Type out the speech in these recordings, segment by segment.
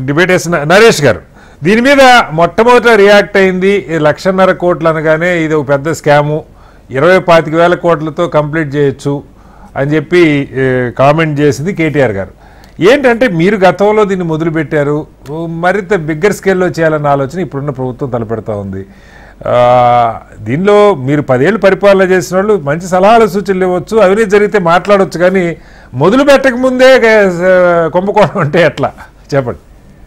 Debate వేసిన నరేష్ గారు దీని మీద మొట్టమొదట రియాక్ట్ అయింది ఈ లక్షన్నర కోట్లు అనగానే ఇది ఒక పెద్ద స్కాము ఇరవై పాతిక వేల కోట్లతో కంప్లీట్ చేయొచ్చు అని చెప్పి ఏ, కామెంట్ చేసింది కేటీఆర్ గారు ఏంటంటే మీరు గతంలో దీన్ని మొదలుపెట్టారు ఓ, మరింత బిగ్గర్ స్కేల్లో చేయాలన్న ఆలోచన ఇప్పుడున్న ప్రభుత్వం తలపెడతా ఉంది ఆ, దీనిలో మీరు పదేళ్ళు పరిపాలన చేసిన వాళ్ళు మంచి సలహాలు సూచనలు ఇవ్వచ్చు అవినీతి జరిగితే మాట్లాడవచ్చు కానీ మొదలు పెట్టక ముందే గ- కుంభకోణం అంటే ఎట్లా చెప్పండి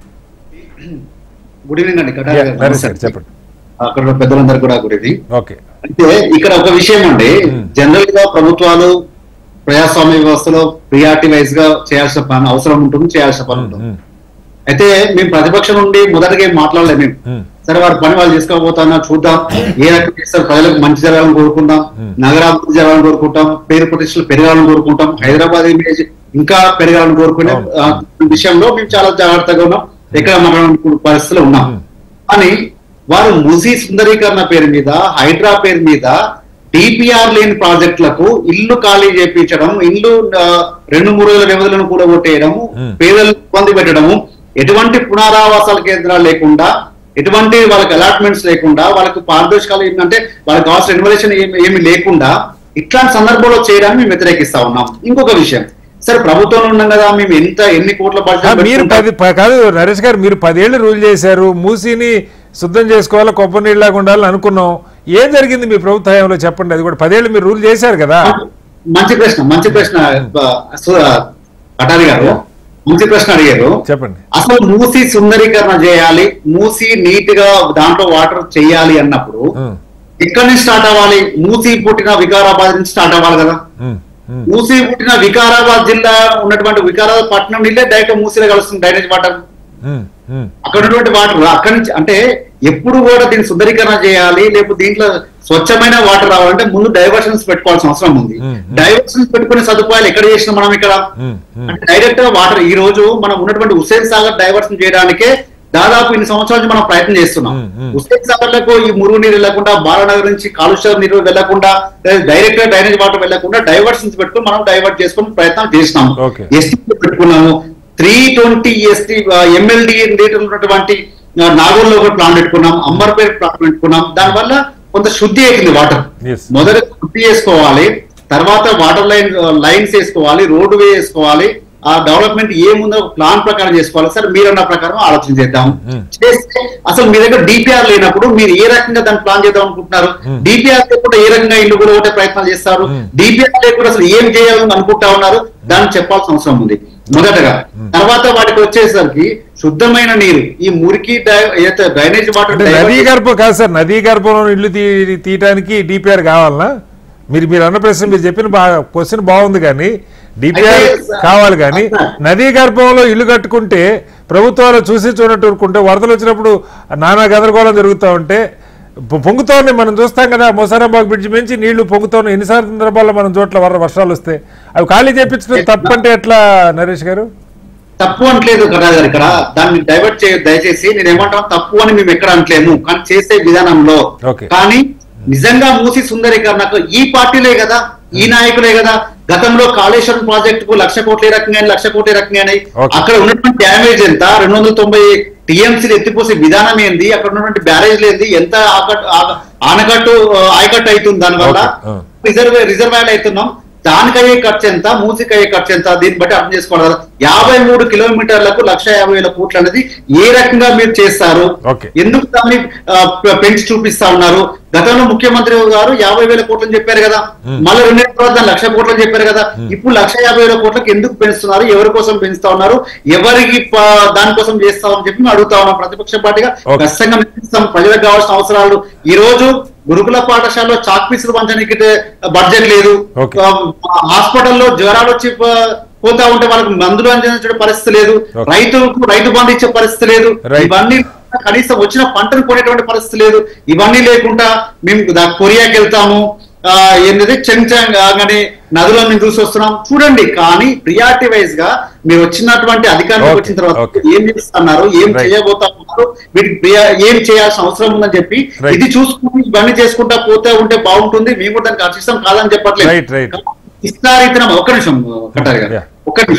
గుడ్ ఈవినింగ్ అండి కటారి గారు. నరేష్ గారు చెప్పండి అక్కడ ఉన్న పెద్దలందరూ కూడా గుడ్ ఈవినింగ్ ఓకే అయితే ఇక్కడ ఒక విషయం అండి జనరల్ గా ప్రభుత్వాలు ప్రజాస్వామ్య వ్యవస్థలో ప్రియారిటీ వైజ్ గా చేయాల్సిన పని అవసరం ఉంటుంది చేయాల్సిన పని ఉంటుంది ఉమ్, అయితే మేము ప్రతిపక్షం నుండి మొదటగా ఏం మాట్లాడలేము మేము ఉమ్, సరే వారి పని వాళ్ళు చేసుకోబోతున్నా చూద్దాం ఏ రకంగా చేస్తారు ప్రజలకు మంచి జరగాలని కోరుకుంటాం నగరాభివృద్ధి జరగాలని కోరుకుంటాం పేరు ప్రతిష్టలు పెరగాలని కోరుకుంటాం హైదరాబాద్ ఇమేజ్ ఇంకా పెరగాలని కోరుకునే అవును. ఆ, విషయంలో మేము చాలా జాగ్రత్తగా ఉన్నాం ఎక్కడ మాట్లాడుకునే పరిస్థితులు ఉన్నాం కానీ వారు మూసీ సుందరీకరణ పేరు మీద హైడ్రా పేరు మీద డిపిఆర్ లేని ప్రాజెక్టులకు ఇల్లు ఖాళీ చేపించడం ఇల్లు ఆ, రెండు మూడు వేల వ్యవధులను కూడా కొట్టేయడము Hmm. పేదలకు ఇబ్బంది పెట్టడము ఎటువంటి పునరావాసాల కేంద్రాలు లేకుండా ఎటువంటి వాళ్ళకి అలాట్మెంట్స్ లేకుండా వాళ్ళకి పారదర్శకాలు ఏంటంటే వాళ్ళకి కావాల్సిన రెన్యువరేషన్ ఏమి ఏమి లేకుండా ఇట్లాంటి సందర్భంలో చేయడాన్ని మేము వ్యతిరేకిస్తా ఉన్నాం ఇంకొక విషయం సరే ప్రభుత్వంలో ఉన్నాం కదా మేము ఎంత ఎన్ని కోట్ల ఆ, బడ్జెట్ మీరు పెట్టుకుంటాం? పది ప- కాదు నరేష్ గారు మీరు పదేళ్ళు రూల్ చేశారు మూసీని శుద్ధం చేసుకోవాలి కొబ్బరి నీళ్ళగా ఉండాలని అనుకున్నాం ఏం జరిగింది మీ ప్రభుత్వ హయాంలో చెప్పండి అది కూడా పదేళ్ళు మీరు రూల్ చేశారు కదా మంచి ప్రశ్న మంచి ప్రశ్న బ- సు- అటారి గారు మంచి ప్రశ్న అడిగారు చెప్పండి అసలు మూసి సుందరీకరణ చేయాలి మూసి నీట్ గా దాంట్లో వాటర్ చేయాలి అన్నప్పుడు ఉమ్, ఎక్కడి నుంచి స్టార్ట్ అవ్వాలి మూసి పుట్టిన వికారాబాద్ నుంచి స్టార్ట్ అవ్వాలి కదా ఉమ్, ఉమ్, మూసి పుట్టిన వికారాబాద్ జిల్లా ఉన్నటువంటి వికారాబాద్ పట్టణం నీళ్ళే డైరెక్ట్ మూసిలో కలుస్తుంది డ్రైనేజ్ వాటర్ ఉమ్, ఉమ్, అక్కడ ఉన్నటువంటి వాటర్ అక్కడి నుంచి అంటే ఎప్పుడు కూడా దీన్ని శుద్ధీకరణ చేయాలి లేకపోతే దీంట్లో స్వచ్ఛమైన వాటర్ రావాలంటే ముందు డైవర్షన్స్ పెట్టుకోవాల్సిన అవసరం ఉంది మ్మ్. డైవర్షన్స్ పెట్టుకునే సదుపాయాలు ఎక్కడ చేసినాం మనం ఇక్కడ ఉమ్, ఉమ్. అంటే డైరెక్ట్ గా వాటర్ ఈ రోజు మనం ఉన్నటువంటి హుస్సేన్ సాగర్ డైవర్షన్ చేయడానికే దాదాపు ఇన్ని సంవత్సరాల నుంచి మనం ప్రయత్నం చేస్తున్నాం మ్మ్, మ్మ్. హుస్సేన్ సాగర్ లకు ఈ మురుగు నీరు వెళ్లకుండా బాలనగర్ నుంచి కాలుష్య నీరు వెళ్లకుండా డైరెక్ట్ గా డ్రైనేజ్ వాటర్ వెళ్లకుండా డైవర్షన్స్ పెట్టుకుని మనం డైవర్ట్ చేసుకుని ప్రయత్నం చేసినాం Okay. ఎస్టీ పెట్టుకున్నాము త్రీ ట్వంటీ ఎస్టీ ఎంఎల్డి ఉన్నటువంటి నాగూర్లో ఒక ప్లాన్ పెట్టుకున్నాం అంబర్పేట ప్లాన్ పెట్టుకున్నాం దానివల్ల కొంత శుద్ధి అవుతుంది వాటర్ Yes. మొదట శుద్ధి చేసుకోవాలి తర్వాత వాటర్ లైన్ లైన్స్ వేసుకోవాలి రోడ్డు వే వేసుకోవాలి ఆ డెవలప్మెంట్ ఏముందో ప్లాన్ ప్రకారం చేసుకోవాలి సార్ మీరన్న ప్రకారం ఆలోచన చేద్దాం Hmm. చేస్తే అసలు మీ దగ్గర డిపిఆర్ లేనప్పుడు మీరు ఏ రకంగా దాన్ని ప్లాన్ చేద్దాం అనుకుంటున్నారు Hmm. డిపిఆర్ లేకుండా ఏ రకంగా ఇల్లు కూడా ఒకటే ప్రయత్నాలు చేస్తారు Hmm. డిపిఆర్ లేకుండా అసలు ఏం చేయాలని అనుకుంటా ఉన్నారు దాన్ని చెప్పాల్సిన అవసరం ఉంది మొదటగా తర్వాత వాటికి వచ్చేసరికి శుద్ధమైన నీరు ఈ మురికి డై- ఏదైతే డ్రైనేజ్ వాటర్ అంటే నదీ గర్భం కాదు సార్ నదీ గర్భంలో ఇల్లు తీ తీయటానికి డిపిఆర్ కావాలనా మీరు మీరు అన్న ప్రశ్న మీరు చెప్పిన బా క్వశ్చన్ బాగుంది కానీ డిపిఆర్ అయితే, కావాలి కానీ సార్. నదీ గర్భంలో ఇల్లు కట్టుకుంటే ప్రభుత్వాలు చూసి చూడట్టు ఊరుకుంటే వరదలు వచ్చినప్పుడు నానా గందరగోళం జరుగుతూ ఉంటే పొ- పొంగుతా ఉన్నాయి మనం చూస్తాం కదా మొసారాబాగ్ బ్రిడ్జ్ మించి నీళ్లు పొంగుతా ఉన్నాయి ఎన్నిసార్లు సందర్భాల్లో మనం చోట్ల వర వర్షాలు వస్తే అవి ఖాళీ చేపించడం తప్పంటే ఎట్లా నరేష్ గారు తప్పు అనట్లేదు కదా గారు ఇక్కడ దాన్ని డైవర్ట్ చేయ దయచేసి నేను ఏమంటాను తప్పు అని మేము ఎక్కడ అనట్లేము కానీ చేసే విధానంలో Okay. కానీ నిజంగా మూసి సుందరీకరణకు ఈ పార్టీలే కదా ఈ నాయకులే కదా గతంలో కాళేశ్వరం ప్రాజెక్ట్ కు లక్ష కోట్ల ఏ రకంగా లక్ష కోట్ల ఏ రకంగా అయినాయి. Okay. అక్కడ ఉన్నటువంటి డ్యామేజ్ ఎంత రెండు వందల తొంభై టీఎంసీలు ఎత్తిపోసే విధానం ఏంది అక్కడ ఉన్నటువంటి బ్యారేజ్ ఏంది ఎంత ఆకట్టు ఆ- ఆనకట్టు ఆ, ఆయకట్టు అవుతుంది దానివల్ల Okay. Ah. రిజర్వ్ రిజర్వాయర్ అవుతున్నాం దానికి అయ్యే ఖర్చు ఎంత మూసికి అయ్యే ఖర్చు ఎంత దీన్ని బట్టి అర్థం చేసుకోవాలి కదా యాభై మూడు కిలోమీటర్లకు లక్ష యాభై వేల కోట్లు అనేది ఏ రకంగా మీరు చేస్తారు Okay. ఎందుకు దాన్ని ఆ, పె- పెంచి చూపిస్తా ఉన్నారు గతంలో ముఖ్యమంత్రి గారు యాభై వేల కోట్లని చెప్పారు కదా Hmm. మళ్ళీ రెండు తర్వాత దాన్ని లక్ష కోట్లని చెప్పారు కదా ఇప్పుడు లక్ష యాభై వేల కోట్లకు ఎందుకు పెంచుతున్నారు ఎవరి కోసం పెంచుతా ఉన్నారు ఎవరికి ప- దానికోసం చేస్తామని చెప్పి మేము అడుగుతా ఉన్నాం ప్రతిపక్ష పార్టీగా Okay. ఖచ్చితంగా మేము ఇస్తాం. ప్రజలకు కావాల్సిన అవసరాలు ఈ రోజు గురుకుల పాఠశాలలో చాక్ పీసులు పంచడానికి బడ్జెట్ లేదు Okay. ఆ, హాస్పిటల్లో జ్వరాలు వచ్చి ప- పోతా ఉంటే వాళ్ళకి మందులు అందించే పరిస్థితి లేదు Okay. రైతులకు రైతు బంధు ఇచ్చే పరిస్థితి లేదు Right. ఇవన్నీ కనీసం వచ్చిన పంటను కొనేటువంటి పరిస్థితి లేదు ఇవన్నీ లేకుండా మేము దా- కొరియాకి వెళ్తాము ఆ, ఏంటది చెంచాంగ్ కానీ నదులను మేము చూసి వస్తున్నాం చూడండి కానీ ప్రియారిటీ వైజ్ గా మీరు వచ్చినటువంటి అధికారంలోకి Okay. వచ్చిన తర్వాత Okay. ఏం చేస్తున్నారు ఏం Right. చేయబోతా ఉన్నారు వీటికి ప్రియా- ఏం చేయాల్సిన అవసరం ఉందని చెప్పి Right. ఇది చూసుకుని ఇవన్నీ చేసుకుంటా పోతే ఉంటే బాగుంటుంది మేము కూడా దానికి హర్షిస్తాం కాదని చెప్పట్లేదు Right, right. ఇష్టారీతనం ఒక్క నిమిషం కట్టారు గారు Yeah. ఒక్క నిమిషం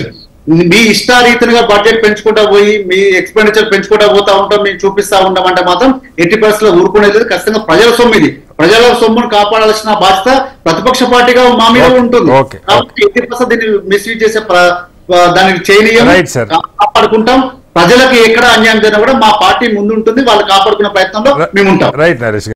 మీ ఇష్టారీతిగా బడ్జెట్ పెంచుకుంటా పోయి మీ ఎక్స్పెండిచర్ పెంచుకుంటా పోతా ఉంటాం మేము చూపిస్తా ఉంటాం అంటే మాత్రం ఎట్టి పరిస్థితుల్లో ఊరుకునేది లేదు. ఖచ్చితంగా ప్రజల సొమ్ము ఇది ప్రజల సొమ్మును కాపాడాల్సిన బాధ్యత ప్రతిపక్ష పార్టీగా మా మీద ఓకే, ఉంటుంది ఓకే, కాబట్టి ఎట్టి పరిస్థితుల్లో దీన్ని మిస్యూజ్ చేసే ప్ర- దానికి చేయనీయం Right, sir. కాపాడుకుంటాం ప్రజలకు ఎక్కడ అన్యాయం జరిగినా కూడా మా పార్టీ ముందుంటుంది వాళ్ళు కాపాడుకునే ప్రయత్నంలో మేము ఉంటాం రైట్ నరేష్ గారు